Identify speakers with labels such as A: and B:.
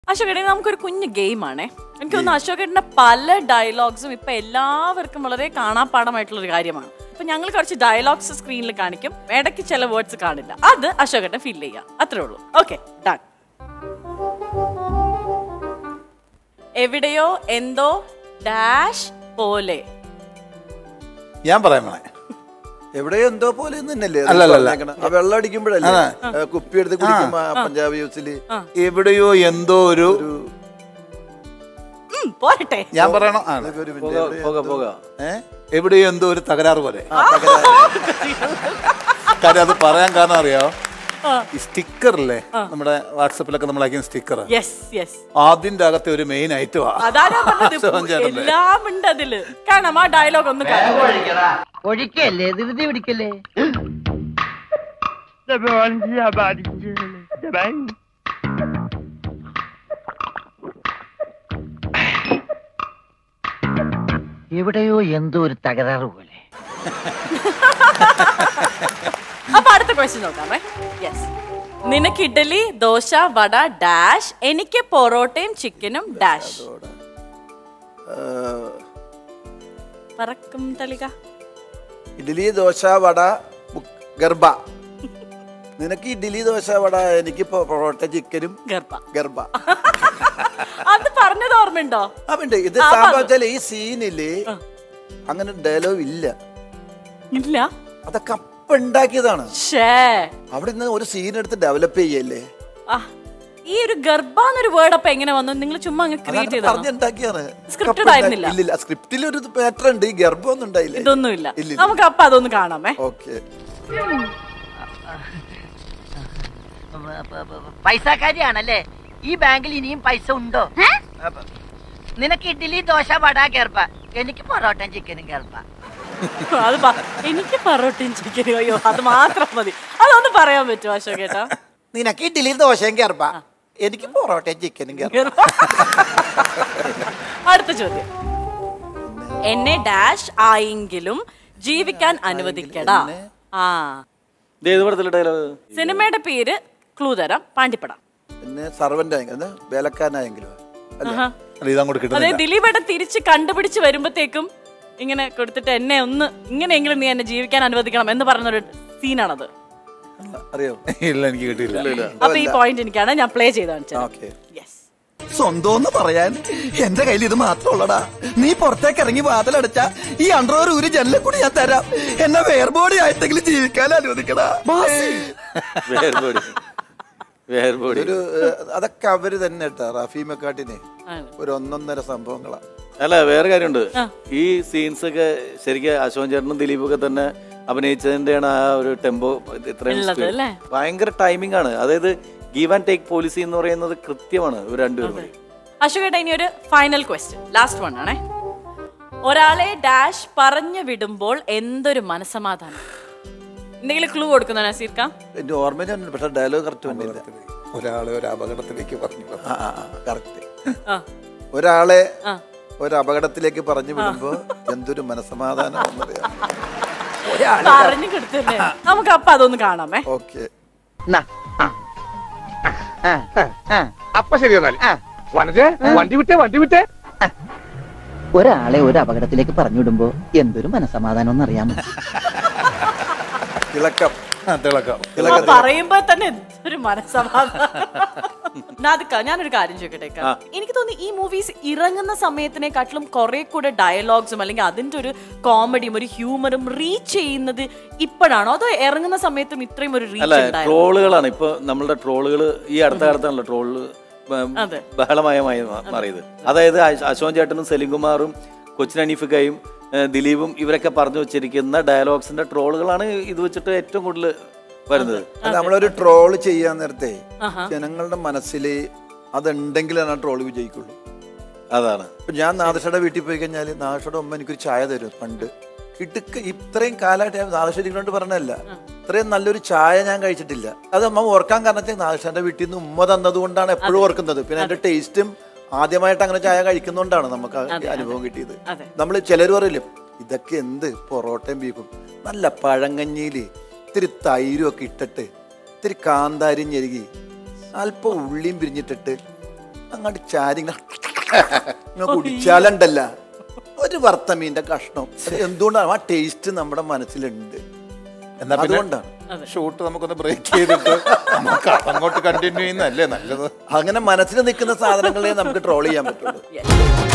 A: അശോകേട്ടൻ നമുക്കൊരു കുഞ്ഞു ഗെയിമാണേ എനിക്ക് തോന്നുന്നു അശോകേട്ടന്റെ പല ഡയലോഗ്സും ഇപ്പൊ എല്ലാവർക്കും വളരെ കാണാപ്പാടമായിട്ടുള്ള ഒരു കാര്യമാണ് അപ്പൊ ഞങ്ങൾ കുറച്ച് ഡയലോഗ്സ് സ്ക്രീനിൽ കാണിക്കും ഇടയ്ക്ക് ചില വേർഡ്സ് കാണില്ല അത് അശോകേട്ടൻ ഫീൽ ചെയ്യാം അത്രേ ഉള്ളൂ ഓക്കെ ഡൺ എവിടെയോ എന്തോ ഡാഷ് പോലെ
B: ഞാൻ പറയാൻ വേണേ
C: എവിടെയോ എന്തോ പോലെ തന്നെയല്ലേ അത്
B: അല്ലല്ലല്ല.
C: പറഞ്ഞേക്കണെ? ആ വെള്ളം അടിക്കുമ്പോഴല്ലേ ഏ, കുപ്പി എടുത്ത് കുടിക്കുമ്പോ ആ പഞ്ചാബ് യൂസില്
B: എവിടെയോ എന്തോ ഒരു
A: ഉം, പോരട്ടെ
B: ഞാൻ പറയണം ആ,
C: ഇതൊക്കെ ഒരു
D: പോക
C: പിന്നെ
D: പോക പോക
B: ഏ? എവിടെയോ എന്തോ ഒരു തകരാറ് പോലെ കാര്യം അത് പറയാൻ കാരണം അറിയോ ഈ സ്റ്റിക്കർ അല്ലേ നമ്മുടെ വാട്സപ്പിലൊക്കെ നമ്മൾ അയക്കുന്ന സ്റ്റിക്കർ
A: യെസ് യെസ്
B: അതിന്റെ അകത്തെ ഒരു മെയിൻ ഐറ്റമാ
A: അതാണ് ഞാൻ പറഞ്ഞത്
B: അശോകൻ ചേട്ടന്റെ.
A: എല്ലാം ഉണ്ട് അതില് കാണാം ആ ഡയലോഗ് ഒന്ന് കാണാം
E: ഒഴിക്കല്ലേ ധൃതി പിടിക്കല്ലേ എവിടെയോ എന്തോ ഒരു തകരാറ് പോലെ
A: അപ്പൊ അടുത്ത ക്വസ്റ്റ്യൻ നോക്കാമേ യെസ് നിനക്ക് ഇഡലി ദോശ വട ഡാഷ് എനിക്ക് പൊറോട്ടയും ചിക്കനും ഡാഷ് പറക്കും തളിക
C: ഇഡ്ഡലി ദോശ വട മുക്ക്- ഗർഭ നിനക്ക് ഇഡ്ഡലി ദോശ വട എനിക്ക് പൊ- പൊറോട്ട ചിക്കനും
A: ഗർഭ
C: ഗർഭ
A: അത് പറഞ്ഞത് ഓർമ്മയുണ്ടോ
C: അതുണ്ട് ഇത്
A: ആ,
C: സംഭവം
A: പറഞ്ഞു.
C: വെച്ചാല് ഈ സീനില് അങ്ങനെ ഡയലോഗ് ഇല്ല
A: ഇല്ല
C: അതൊക്കെ അപ്പൊ ഉണ്ടാക്കിയതാണ്
A: ഷേ
C: അവിടെ നിന്ന് ഒരു സീൻ എടുത്ത് ഡെവലപ്പ് ചെയ്യല്ലേ
A: ആ ഈ ഒരു ഗർഭ എന്നൊരു വേർഡ് അപ്പൊ എങ്ങനെ വന്നു നിങ്ങൾ ചുമ്മാ അങ്ങ് ക്രിയേറ്റ് ചെയ്തോ
C: പറഞ്ഞുണ്ടാക്കിയാണ്
A: Scripted ആയിരുന്നില്ല?
C: ഇല്ലില്ല സ്ക്രിപ്റ്റിൽ ഒരു പാറ്റർ ഉണ്ട് ഈ ഗർഭമൊന്നും ഉണ്ടായില്ല
A: ഇതൊന്നുമില്ല
C: ഇല്ലില്ല.
A: നമുക്ക് അപ്പൊ അതൊന്ന് കാണാമേ
C: ഓക്കെ
E: പൈസക്കാരിയാണല്ലേ ഈ ബാങ്കിൽ ഇനിയും പൈസ ഉണ്ടോ അപ്പൊ, നിനക്ക് ഇഡ്ഡലി ദോശ വട ഗർഭ എനിക്ക് പൊറോട്ടയും ചിക്കനും ഗർഭ
A: അത് പ- എനിക്ക് പൊറോട്ടയും ചിക്കനും അയ്യോ അത് മാത്രം മതി അതൊന്ന് പറയാൻ പറ്റുമോ അശോക് ഏട്ടാ
C: നിനക്ക് ഇഡ്ഡലി ദോശയും ഗർഭ എനിക്ക് പൊറോട്ടയും ചിക്കനും ഗർഭ
A: അടുത്ത ചോദ്യം എന്നെ ഡാഷ് ആയെങ്കിലും ജീവിക്കാൻ അനുവദിക്കടാ ആ
D: ഇത് ഏത് പടത്തിലെ ഡയലോഗ്
A: സിനിമയുടെ പേര് ക്ലൂ തരാം പാണ്ടിപ്പട
C: പിന്നെ സർവന്റ് ആയെങ്കിലും വേലക്കാരനായെങ്കിലും അല്ലേ
A: ആഹാ.
B: അല്ല ഇതങ്ങോട്ട്
A: അതെ
B: കിട്ടുന്നില്ല
A: ദിലീപേട്ടൻ തിരിച്ച് കണ്ടുപിടിച്ച് വരുമ്പത്തേക്കും ഇങ്ങനെ കൊടുത്തിട്ട് എന്നെ ഒന്ന് ഇങ്ങനെയെങ്കിലും നീ എന്നെ ജീവിക്കാൻ അനുവദിക്കണം എന്ന് പറഞ്ഞൊരു സീനാണത്
C: അറിയോ
B: ഇല്ല എനിക്ക് കിട്ടിയില്ല
A: അപ്പൊ ഈ പോയിന്റ് എനിക്കാണ് ഞാൻ പ്ലേ ചെയ്ത് കാണിച്ചത്
C: ഓക്കെ
A: യെസ്
F: സ്വന്തം പറയാൻ എന്റെ കയ്യിൽ ഇത് മാത്രമുള്ളടാ നീ പുറത്തേക്ക് ഇറങ്ങി വാതിലടച്ച ഈ അണ്ടർവർ ഊരി ജനലിൽ കൂടി ഞാൻ തരാം എന്നെ വേർബോഡി ആയിട്ടെങ്കിലും ജീവിക്കാൻ അനുവദിക്കടാ
D: വേർപൊടി വേർപൊടി
C: ഒരു ഏഹ്, അതൊക്കെ അവര് തന്നെ ഇട്ടാ റഫീ മെക്കാട്ടിനെ
A: ആണ്.
C: ഒരു ഒന്നൊന്നര സംഭവങ്ങളാ
D: അല്ല വേറെ കാര്യമുണ്ട് ഈ സീൻസ് ഒക്കെ ശരിക്കും അശോകൻ ചേട്ടനും ദിലീപൊക്കെ തന്നെ അഭിനയിച്ചതിന്റെയാണ് ആ ഒരു ടെമ്പോ ഇത്രയും
A: ഉള്ളത്
D: speed.
A: അല്ലേ?
D: ഭയങ്കര ടൈമിംഗ് ആണ് അതായത് ഗീവ് ആൻഡ് ടേക്ക് പോളിസി എന്ന് പറയുന്നത് കൃത്യമാണ് ഇവർ രണ്ടുപേരും കൂടി
A: അശോകേട്ട ഇനി ഒരു ഫൈനൽ ക്വസ്റ്റ്യൻ ലാസ്റ്റ് വൺ ആണേ ഒരാളെ ഡാഷ് പറഞ്ഞു വിടുമ്പോൾ എന്തൊരു മനസമാധാനം എന്തെങ്കിലും ക്ലൂ കൊടുക്കുന്നോ നസീർക്ക
C: എന്റെ ഓർമ്മയിലുണ്ട് പക്ഷെ ഡയലോഗ് കറക്റ്റ് വന്നില്ല
B: ഒരാളെ ഒരു അപകടത്തിലേക്ക് പറഞ്ഞു
C: ആ കറക്റ്റ്
A: ആ
C: ഒരാളെ
A: ആ.
C: ഒരു അപകടത്തിലേക്ക് പറഞ്ഞു വിടുമ്പോ എന്തൊരു മനസമാധാനം എന്നറിയാം
A: പറഞ്ഞു കൊടുത്തല്ലേ നമുക്ക് അപ്പൊ അതൊന്ന് കാണാമേ
C: ഓക്കെ
G: അപ്പൊ ശരി എന്നാൽ വനജെ വണ്ടി വിട്ടേ വണ്ടി വിട്ടേ
E: ഒരാളെ ഒരു അപകടത്തിലേക്ക് പറഞ്ഞുവിടുമ്പോ എന്തൊരു മനസമാധാനം എന്നറിയാമോ
C: തിളക്കം
B: ആ, തിളക്കം
A: ആ, പറയുമ്പോ തന്നെ എന്തൊരു മനസ്സമാധാനം നാദിക്ക ഞാനൊരു കാര്യം ചോദിക്കട്ടെ ഇക്ക. എനിക്ക് തോന്നി ഈ മൂവീസ് ഇറങ്ങുന്ന സമയത്തിനെക്കാട്ടിലും കുറെ കൂടെ ഡയലോഗ്സും അല്ലെങ്കിൽ അതിന്റെ ഒരു കോമഡിയും ഒരു ഹ്യൂമറും റീച്ച് ചെയ്യുന്നത് ഇപ്പോഴാണോ അതോ ഇറങ്ങുന്ന സമയത്തും ഇത്രയും ഒരു
D: അല്ല
A: റീച്ച് ഉണ്ടായിരുന്നു
D: ട്രോളുകളാണ് ഇപ്പൊ നമ്മളുടെ ട്രോളുകൾ ഈ അടുത്ത കാലത്താണല്ലോ ട്രോള്
A: അതെ.
D: ബഹളമായി മാ- മാറിയത് അതായത് അശ്- അശോകൻ ചേട്ടനും സെലിംകുമാറും കൊച്ചിൻ അനീഫിക്കയും ഏഹ് ദിലീപും ഇവരൊക്കെ പറഞ്ഞു വെച്ചിരിക്കുന്ന ഡയലോഗ്സിന്റെ ട്രോളുകളാണ് ഇത് വെച്ചിട്ട് ഏറ്റവും കൂടുതൽ വരുന്നത്
C: അല്ല, നമ്മളൊരു ട്രോള് ചെയ്യാൻ നേരത്തെ ജനങ്ങളുടെ മനസ്സിൽ അതുണ്ടെങ്കിലാണ് ആ ട്രോള് വിജയിക്കുള്ളൂ
D: അതാണ്
C: ഇപ്പൊ ഞാൻ നാദർഷയുടെ വീട്ടിൽ പോയി കഴിഞ്ഞാൽ നാദർഷയുടെ അമ്മ എനിക്കൊരു ചായ തരും പണ്ട് കിടുക്ക് ഇത്രയും കാലമായിട്ട് ഞാൻ നാദർശ്ശേരിക്കൊണ്ട് പറഞ്ഞല്ല ഇത്രയും നല്ലൊരു ചായ ഞാൻ കഴിച്ചിട്ടില്ല അത് അമ്മ ഓർക്കാൻ കാരണം വെച്ചാൽ നാദർഷന്റെ വീട്ടിൽ നിന്ന് ഉമ്മ തന്നത് കൊണ്ടാണ് എപ്പോഴും ഓർക്കുന്നത് പിന്നെ അതിന്റെ ടേസ്റ്റും ആദ്യമായിട്ട് അങ്ങനെ ചായ കഴിക്കുന്നോണ്ടാണ് നമുക്ക് ആ അനുഭവം കിട്ടിയത്
A: അതെ.
C: നമ്മൾ ചിലർ പറയില്ലേ ഇതൊക്കെ എന്ത് പൊറോട്ടയും ബീഫും നല്ല പഴങ്കഞ്ഞിയില് ഇത്തിരി തൈരും ഒക്കെ ഇട്ടിട്ട് ഇത്തിരി കാന്താരിയും ഞെരുകി അല്പം ഉള്ളിയും പിരിഞ്ഞിട്ടിട്ട് അങ്ങോട്ട് ചാരി ഇങ്ങനെ ഇങ്ങനെ കുടിച്ചാലുണ്ടല്ല ഒരു വറുത്ത മീൻ്റെ കഷ്ണം അത് എന്തുകൊണ്ടാണ് ആ ടേസ്റ്റ് നമ്മുടെ മനസ്സിലുണ്ട്
B: എന്നാ പിന്നെ
C: അതുകൊണ്ടാണ്
B: ഷൂട്ട് നമുക്കൊന്ന് ബ്രേക്ക് ചെയ്തിട്ട് നമുക്ക് അങ്ങോട്ട് കണ്ടിന്യൂ ചെയ്യുന്നതല്ലേ നല്ലത്
C: അങ്ങനെ മനസ്സിൽ നിൽക്കുന്ന സാധനങ്ങളെ നമുക്ക് ട്രോൾ ചെയ്യാൻ പറ്റുള്ളൂ
A: Yes.